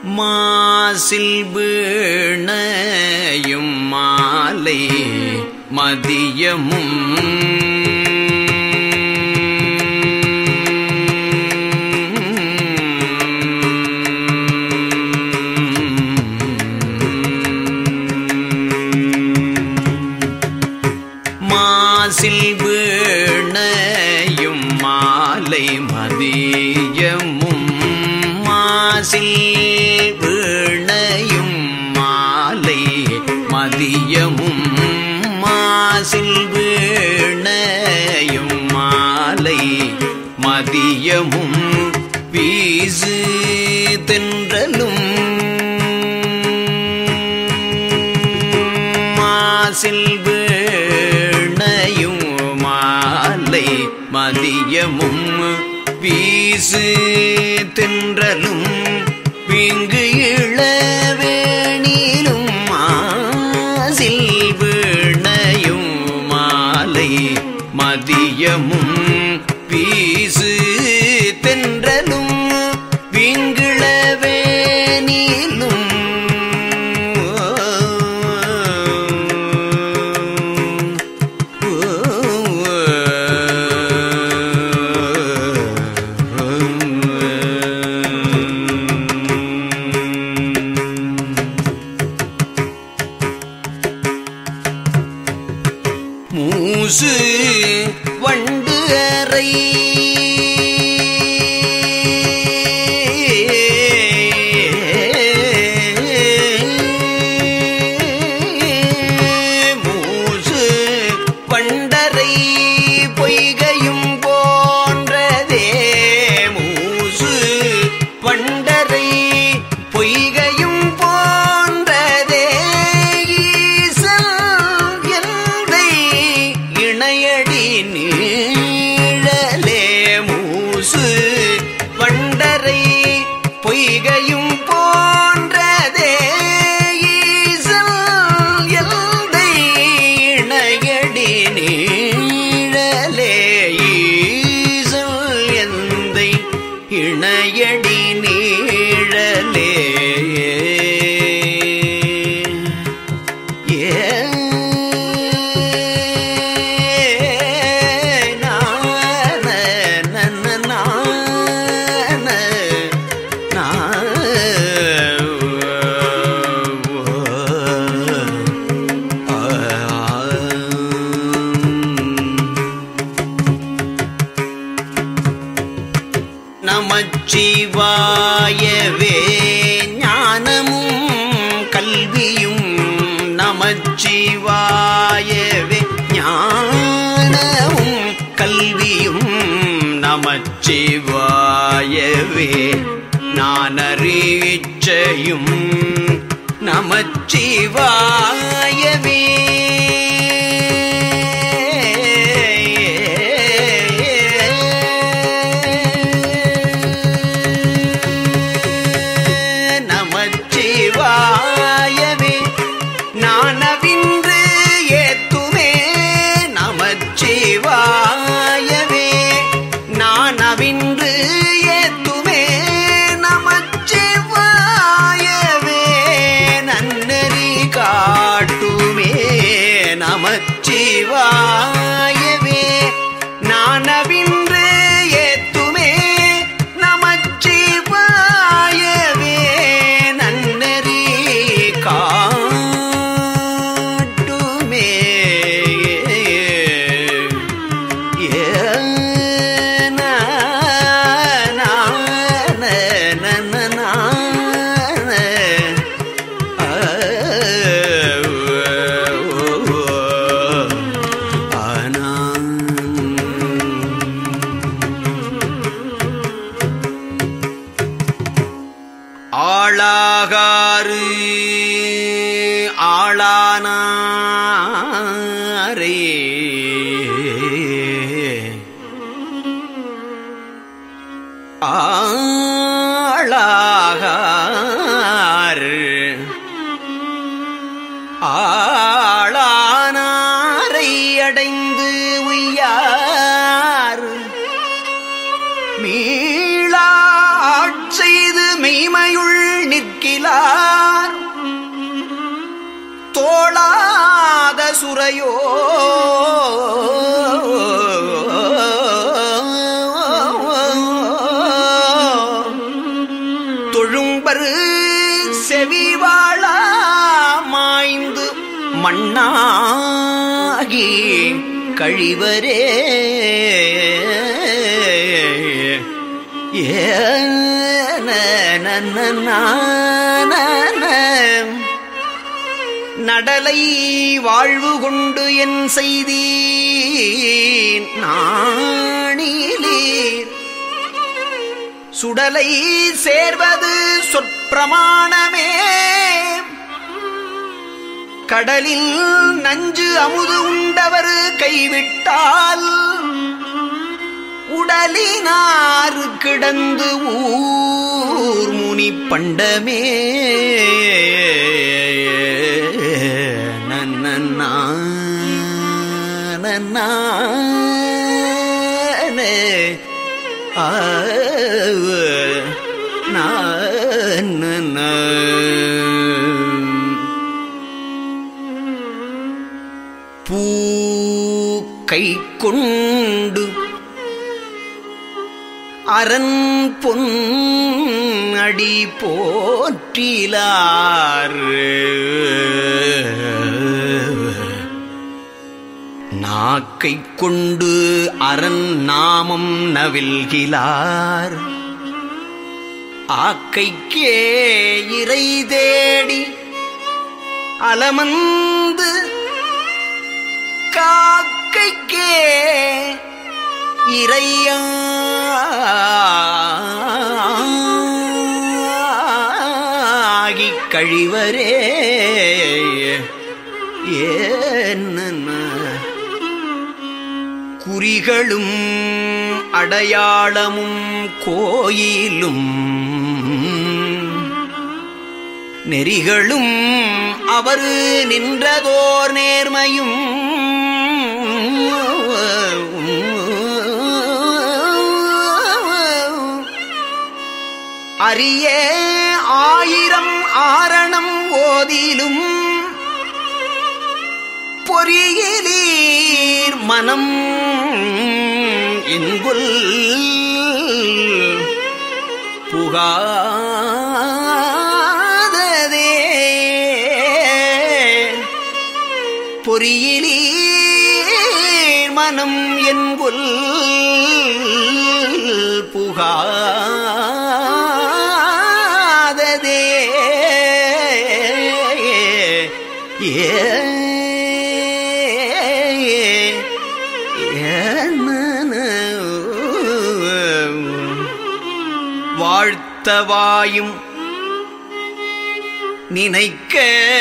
மாசில் வீணையும் மாலை மதியமும் மாசில் வீணையும் மாலை மதியமும் மாசில் வீணையும் மாலை மதியமும் மாசில் வீணையும் மாலை மதியமும் வீசு தென்றலும் மாசில் வீணையும் மாலை மதியமும் வீசு தென்றலும் விங்கு இளவேணிலும் மாசில் வீணையும் மாலை மதியமும் வீசு தென்றலும் விங்கிழவேனிலும் மூசு வண்டு அறை மூசு பண்டரை பொய்கையும் போன்றதே மூசு பண்டரை பொய்கையும் போன்றதே ஈசன் எந்தை இணையடி நீழலே மூசு பண்டரை பொய்கையும் போன்றதே ஈசன் எந்தை இணையடி நீழலே ஈசன் எந்தை இணையடி நீழலே நமச்சிவாயவே ஞானமும் கல்வியும் நமச்சிவாயவே ஞானமும் கல்வியும் நமச்சிவாயவே நானறிச்சையும் நமச்சிவாயவே நமச்சிவாயவே நானவின்று ஏத்துமே நமச்சிவாயவே நானவின்று ஏத்துமே நமச்சிவாயவே நன்னறி காட்டுமே நமச்சிவாயவே நானவின்று ஏத்துமே நமச்சிவாயவே நன்னறி காட்டுமே ஏன ஆளாகாறு ஆளானாரே ஆளாகாறு ஆளானாரை அடைந்து உய்யார் மீளா செய்து மெய்மையுள் நிற்க சுரையோ தொழும்பரு செவிவாழ மாய்ந்து மண்ணாகி கழிவரே ஏன நடலை வாழ்வு கொண்டு என் செய்தி நாணிலீர் சுடலை சேர்வது சொற்பிரமாணமே கடலில் நஞ்சு அமுது உண்டவர் கைவிட்டால் உடலினாறு கிடந்து ஊர் முனி பண்டமே நன்னா நன்னானே ஆவ நான் பூ கை கொண்டு அரண் பொன் அடி போற்றிலார் நாக்கை கொண்டு அரண் நாமம் நவில்கிலார் ஆக்கைக்கே இறை தேடி அலமந்து காக்கைக்கே இறையாகி கழிவரே ஏன்ன குறிகளும் அடையாளமும் கோயிலும் நெறிகளும் அவர் நின்றதோர் நேர்மையும் அரிய ஆயிரம் ஆரணம் ஓதிலும் பொறியிலீர் மனம் இங்குல் புகாததே பொறியிலீர் மனம் என்குல் புகாததே வாழ்த்தவாயும் நினைக்க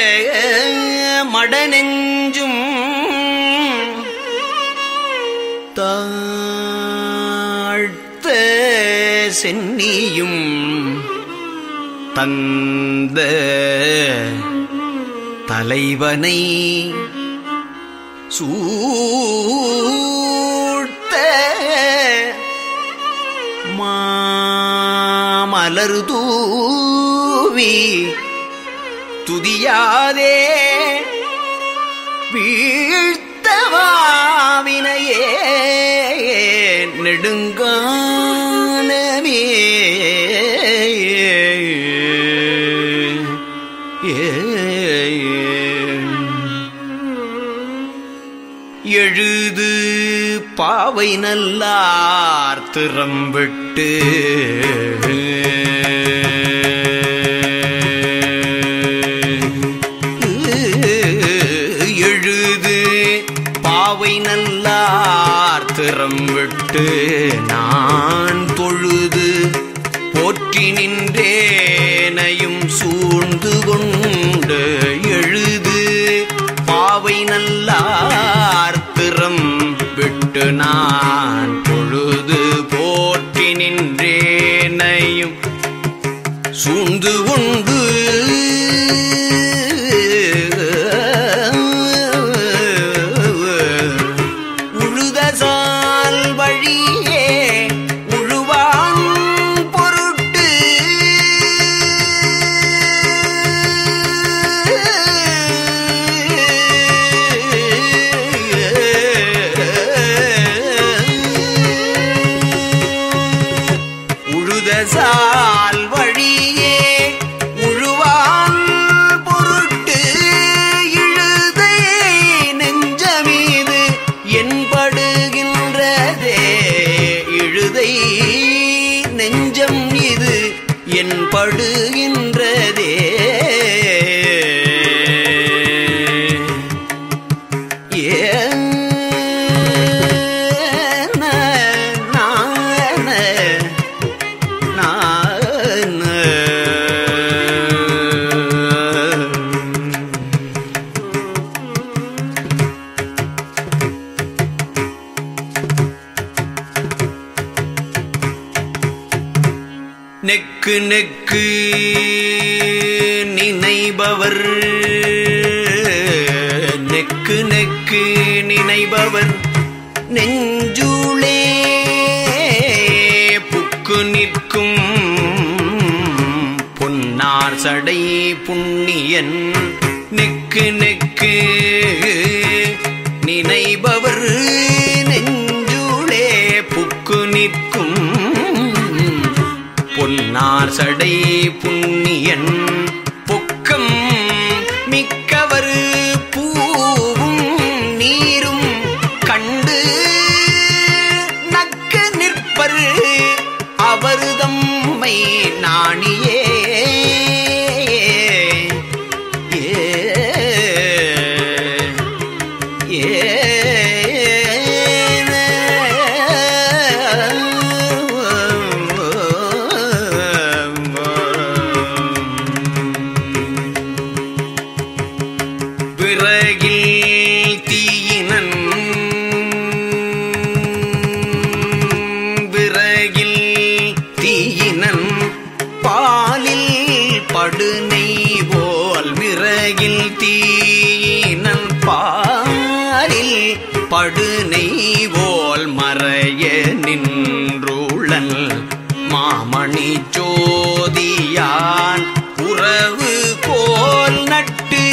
மடநெஞ்சும் தாழ்த்த சென்னியும் தந்த தலைவனை சூழ்த்த மாமலர் தூவி துதியாதே வீழ்த்தவாவினையே நெடுங்கானமே எழுது பாவை நல்லார் திறம்பிட்டு எழுது பாவை நல்லார் திறம் விட்டு நான் தொழுது போற்றி நின்றேனையும் சூழ்ந்து கொண்டு எழுது பாவை நல்லார் திறம் விட்டு நான் பொழுது போற்றி நின்றேனையும் சூழ்ந்து கொண்டு உழுதசால் வழியே உழுவான் பொருட்டு நெக்கு நெக்கு நினைபவர் நெக்கு நெக்கு நினைபவர் நெஞ்சுளே புக்கு நிற்கும் பொன்னார் சடை புண்ணியன் நெக்கு நெக்கு நினைபவர் நெஞ்சுளே புக்கு நிற்கும் பொன்னார் சடை புண்ணியன் பொக்கம் மிக்கவர் பூவும் நீரும் கண்டு நக்க நிற்பர் அவர் தம்மை நாணியே விறகில் தீயினன் விறகில் தீயினன் பாலில் படுனை போல் விறகில் தீயினன் பாலில் படுனை போல் மறைய நின்றுளன் மாமணி ஜோதியான் உறவு கோல் நட்டு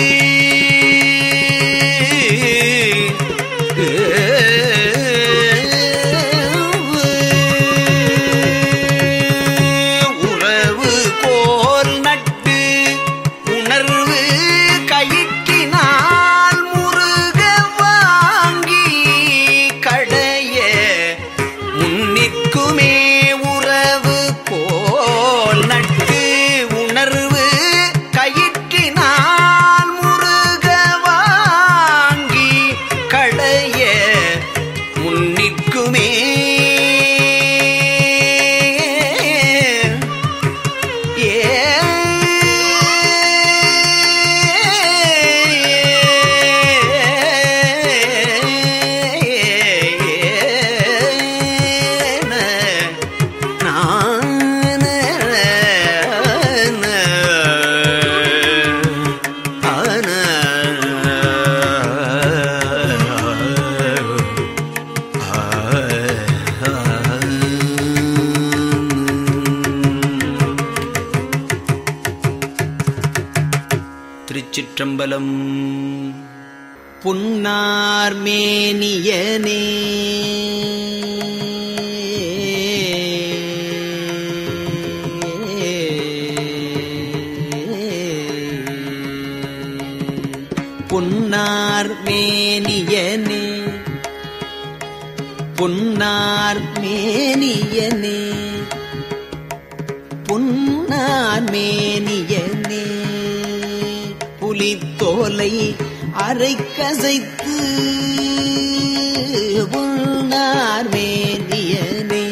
உறவு கோல் நட்டு உணர்வு கயிற்றினால் முருக வாங்கி கடைய முன்னிற்குமே உறவு கோல் நட்டு உணர்வு கயிற்றினால் முருக வாங்கி கடைய முன்னிற்குமே திருச்சிற்றம்பலம் புன்னார் மேனியனே புன்னார் மேனியனே புன்னார் மேனியனே புன்னார் மேனியனே புலித்தோலை அரை கசைத்து புன்னார் மேனியனே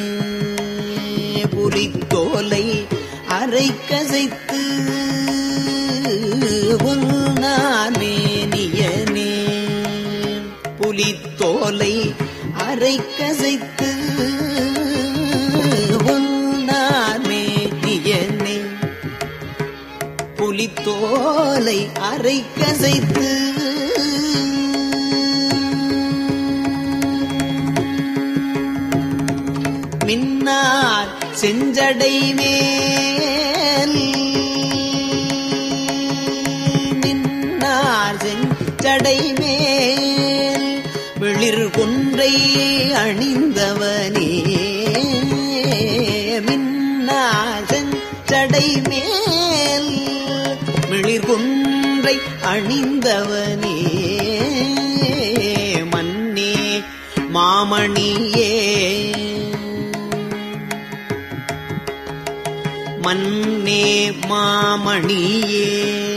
புலித்தோலை அரை கசைத்து புன்னார் மேனியனே புலித்தோலை அரை கசைத்து உன்னார் மேனியனே புலித்தோலை அரை கசைத்து மின்னார் செஞ்சடை மேல் மின்னார் செஞ்சடை மேல் வெளிர் கொன்றை அணிந்தவனே மின்னார் செஞ்சடை மேல் மிளிர் கொன்றை அணிந்தவனே மன்னே மாமணியே மன்னே மாமணியே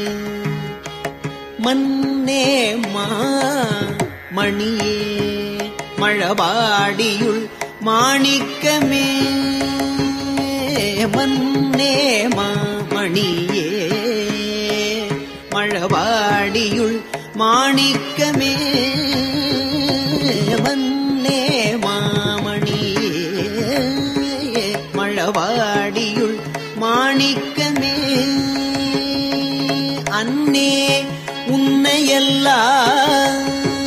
மன்னே மாமணியே மழபாடியுள் மாணிக்கமே மன்னே மாமணியே மழபாடியுள் மாணிக்கமே மன்னே மாமணியே மழவாடியுள் மாணி அன்னே உன்னையெல்லாம்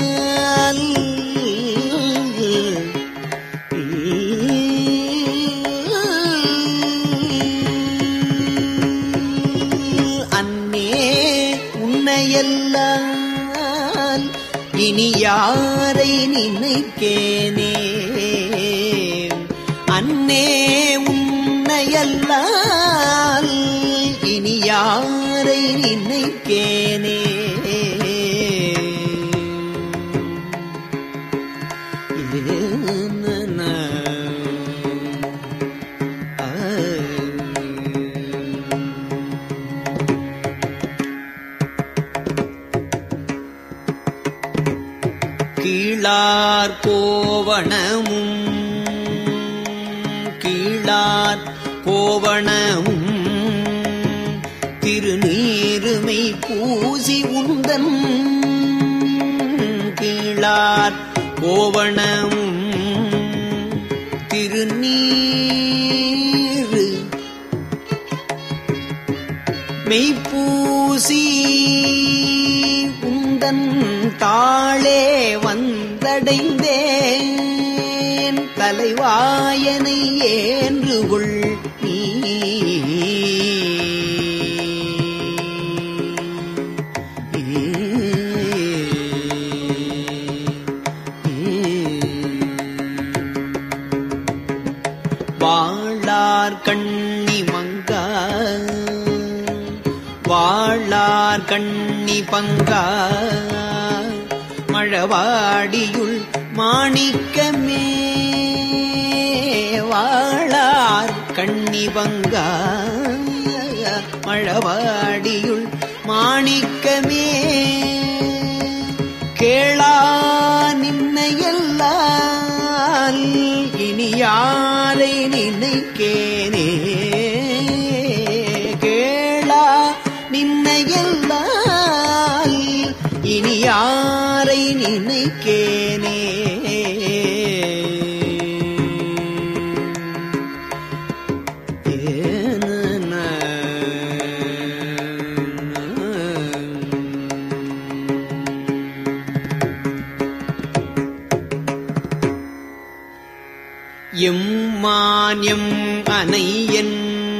அன்னே உன்னையெல்லாம் இனி யாரை நினைக்கேனே அன்னே உன்னையல்லால் இனி யாரை நினைக்கேனே ஏனன கீழார் கோவணமும் கீழார் கோவணமும் திருநீருமை பூசி உந்தன் கீழார் கோவணமும் திருநீரு மெய்ப்பூசி உந்தன் தாளே வந்தடைந்தேன் தலைவாயனை ஏன்று கொள் நீ வாழார் கண்ணி மங்கா வாழார் கண்ணி பங்கா மழவாடியுள் மாணிக்கமே வாழார் கண்ணி பங்கா மழவாடியுள் மாணிக்கமே கேளா நின்னையல்லால் இனி யாரை நினைக்கேனே கேளா நின்னையல்லால் இனி யாரை நினைக்கேனே ஏனன எம்மான்யம் அனையன்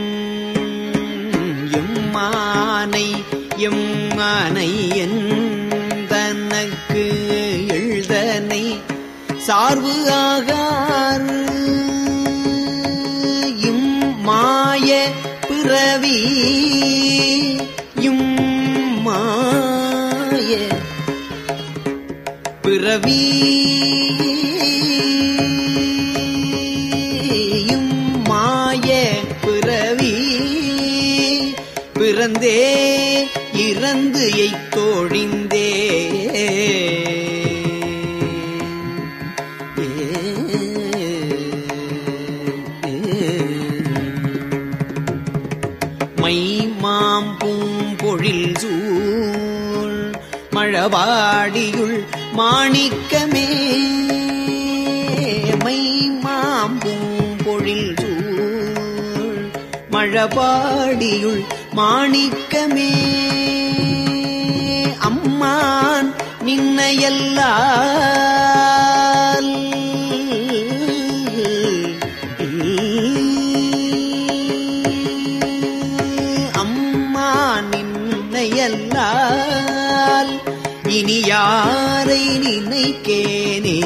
எம்மானை எம்மானையன் தனக்கு எழுதனை சார்பு ஆகார் இம்மாய பிறவி இம்மாய பிறவி மாய பிறவி பிறந்தே இறந்து எய்தோழிந்தே மை மாம் பூம்பொழில் சூழ் மழவாடியுள் மாணிக்கமே மை மாம் பூம்பொழில் சூழ் மழபாடியுள் மாணிக்கமே அம்மான் நின்னையல்லால் அம்மா நின்னையல்லால் இனி யாரை நினைக்கேனே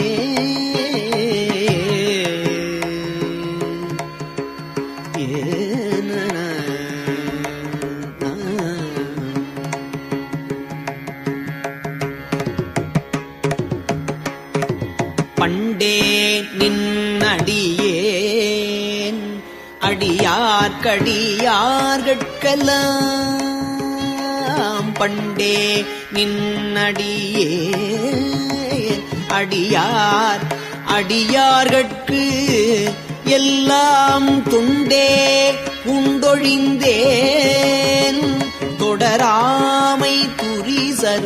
ஏன பண்டே நின்னடியேன் அடியார்க்கடியார்கட்கெல்லாம் பண்டே நின்னடியேன் அடியார் அடியார்கட்கு எல்லாம் துண்டே உண்டொழிந்தேன் தொடராமை துரி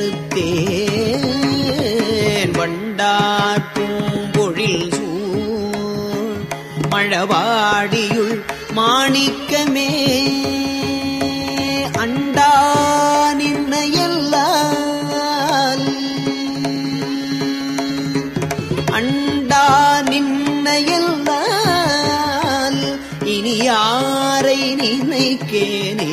சறுத்தேன் வண்டார் பூம்பொழில் சூழ் மழவாடியுள் மாணிக்கமே அண்டா நினைக்கேனே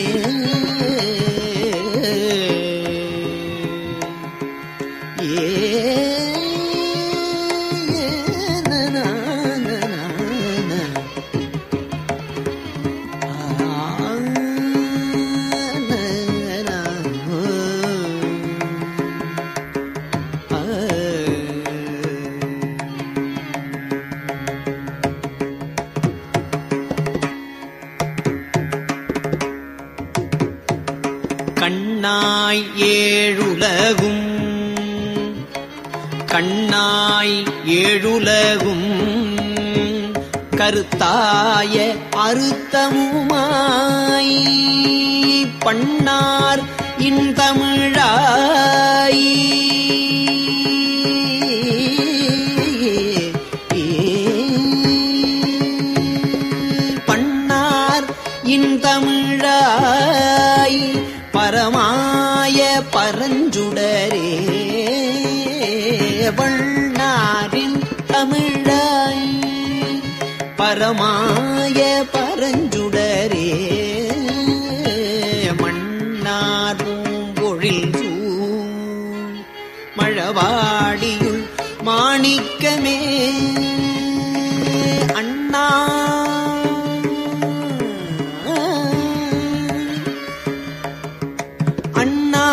கண்ணாய் ஏழுலகும் கண்ணாய் ஏழுலகும் கருத்தாய அறுத்தமுமாய் பண்ணார் இன்தமிழாய் பண்ணார் இன்தமிழாய் பரமாய பரஞ்சுடரே வண்ணாரின் தமிழாய் பரமாய பரஞ்சுடரே மன்னார் பூம்பொழில் சூழ் மழவாடியுள் மாணிக்கமே அண்ணா அண்ணா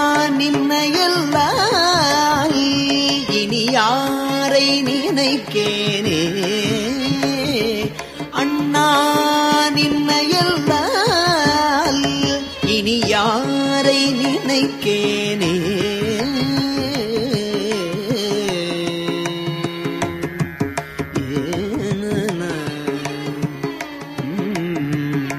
நின்னையெல்லாம் இனி யாரை நினைக்கேனே அண்ணா நின்னையெல்லாம் இனி யாரை நினைக்கேனே ஏனன. ம்.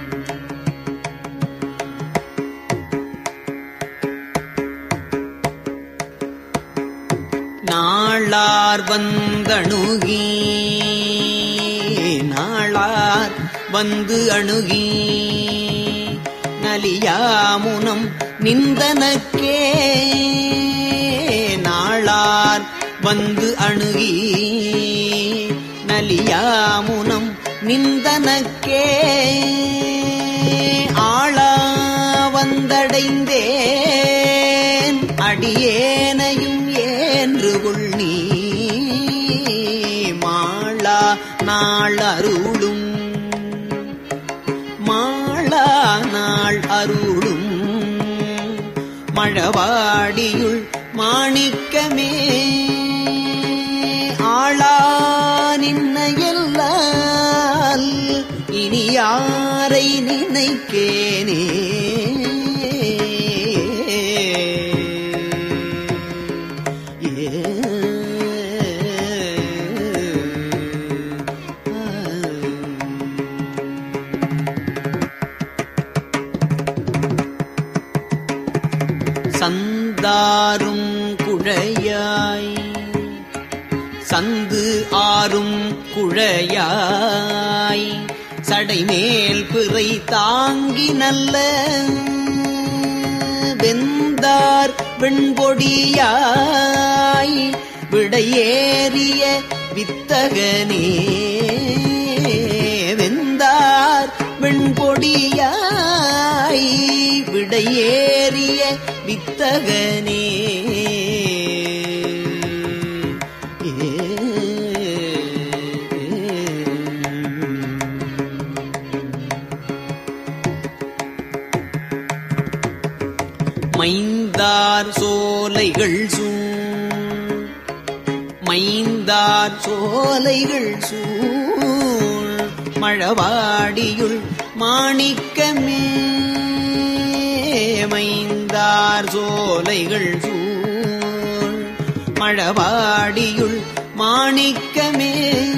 நாளார் வந்தணுகி நாளார் வந்து அணுகி நலியாமுனம் நிந்தனக்கே நாளார் வந்து அணுகி நலியாமுனம் நிந்தனக்கே ஆளா வந்தடைந்தேன் அடியேனையும் ஏன்று கொள் நீ மாளா நாள் அருளும் மாளா நாள் அருளும் மழவாடியுள் மாணிக்கமே ஆளா நின்னையெல்லால் இனி யாரை நினைக்கேனே சந்தாரும் குழையாய் சந்து ஆறும் குழையாய் சடைமேல் பிறை தாங்கி நல்ல வெந்தார் வெண்பொடியாய் விடையேறிய வித்தகனே வெந்தார் வெண்பொடியாய் விடையேறிய வித்தகனே மைந்தார் சோலைகள் சூழ் மைந்தார் சோலைகள் சூழ் மழவாடியுள் மாணிக்கமே மைந்தார் சோலைகள் சூழ் மழவாடியுள் மாணிக்கமே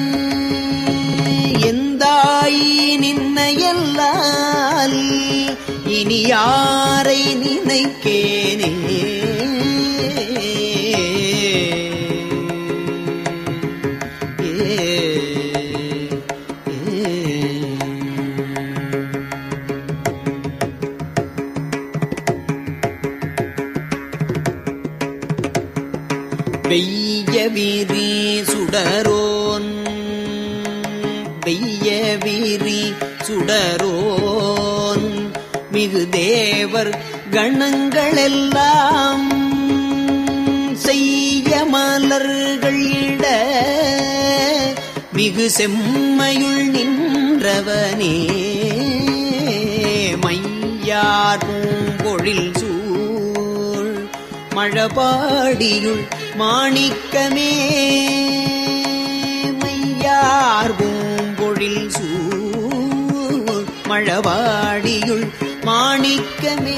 எந்தாய் நின்னையல்லால் இனி யாரை நினைக்கேனே வெய்ய விரி சுடரோன் வெய்ய விரி சுடரோன் மிகு தேவர் கணங்களெல்லாம் செய்ய மலர்கள் இட மிகு செம்மையுள் நின்றவனே மையார் பூம்பொழில் சூழ் மழபாடியுள் மாணிக்கமே மையார் பூம்பொழில் சூழ் மழபாடியுள் மாணிக்கமே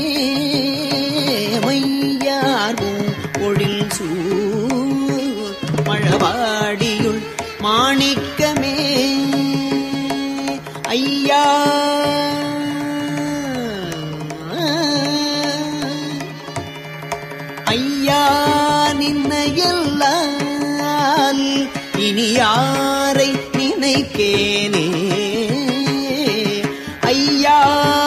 மையார் பூம்பொழில் சூழ் மழபாடியுள் மாணிக்கமே ஐயா ஐயா நின்னையல்லால் இனி யாரை நினைக்கேனே ஐயா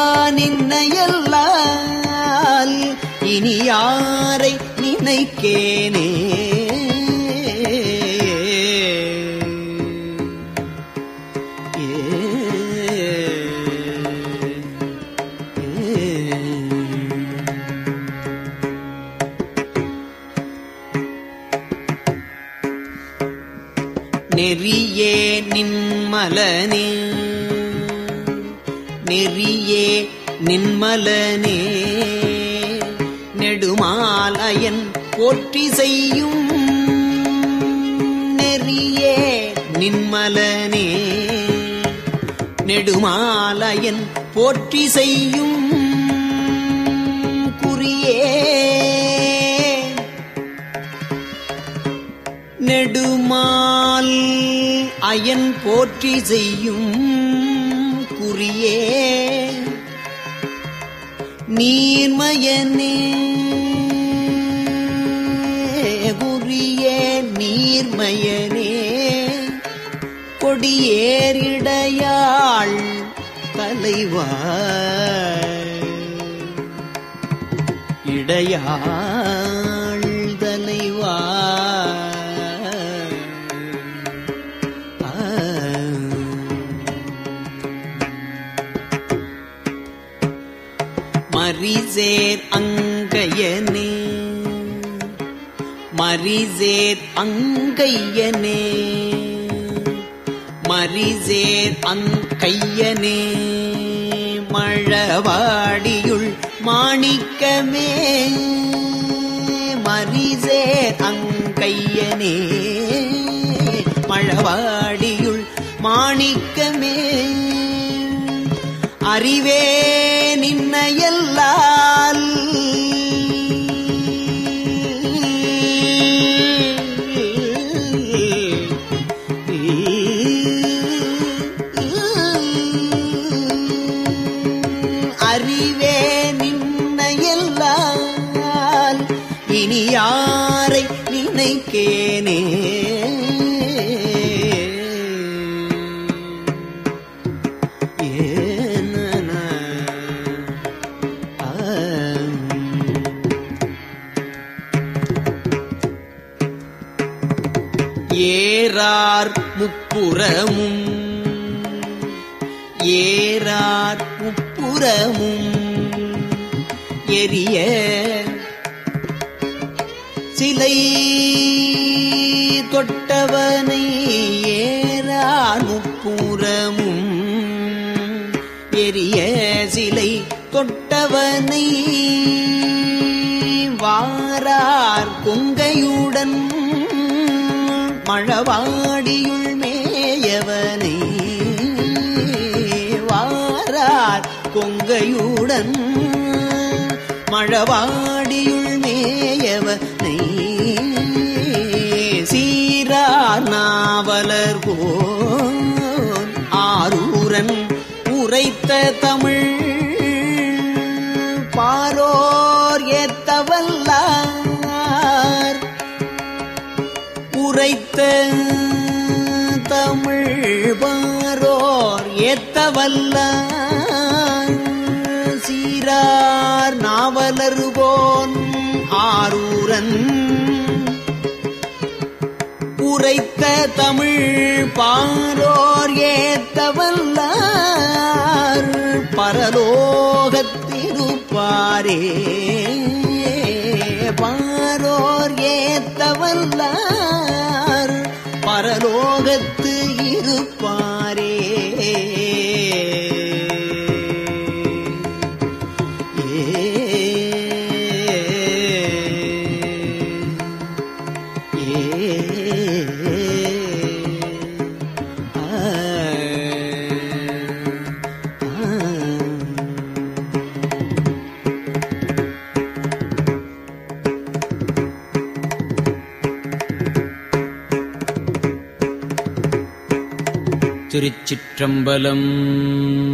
நின்னையல்லால் இனி யாரை நினைக்கேனே நெறியே நின்மலனே நெறியே நின்மலனே நெடுமாலயன் போற்றி செய்யும் நெறியே நின்மலனே நெடுமாலயன் போற்றி செய்யும் குறியே நெடுமால் அயன் போற்றி செய்யும் குறியே நீர்மயனே குறியே நீர்மயனே கொடியேறிடையாள் தலைவா இடையாள் தலைவா மரிசேர் அங்கையனே மரிசேர் அங்கையனே மரிசேர் அங்கையனே மழவாடியுள் மாணிக்கமே மரிசேர் அங்கையனே மழவாடியுள் மாணிக்கமே அறிவே நின்னையல்லால் அறிவே நின்னையல்லால் இனி யாரை நினைக்கேனே ஏனன ஆம். ஏறார் முப்புறமும் ஏறார் முப்புறமும் எரிய சிலை தொட்டவனை ஏறார் முப்புறமும் எரிய சிலை தொட்டவனை வாரார் கொங்கையுடன் மழவாடியுள் மேயவனை வாரார் கொங்கையுடன் மழவாடியுள் மேயவனை சீரார் நாவலர் போன் ஆரூரன் உரைத்த தமிழ் பாரோர் ஏத்தவல்லார் உரைத்த தமிழ் பாரோர் ஏத்தவல்லார் சீரார் நாவலர் போன் ஆரூரன் உரைத்த தமிழ் பாரோர் ஏத்தவல்லார் பரலோக பரலோகத்திருப்பாரே பாரோர் ஏத்தவல்லார் பரலோகத்து இருப்பாரே திருச்சிற்றம்பலம்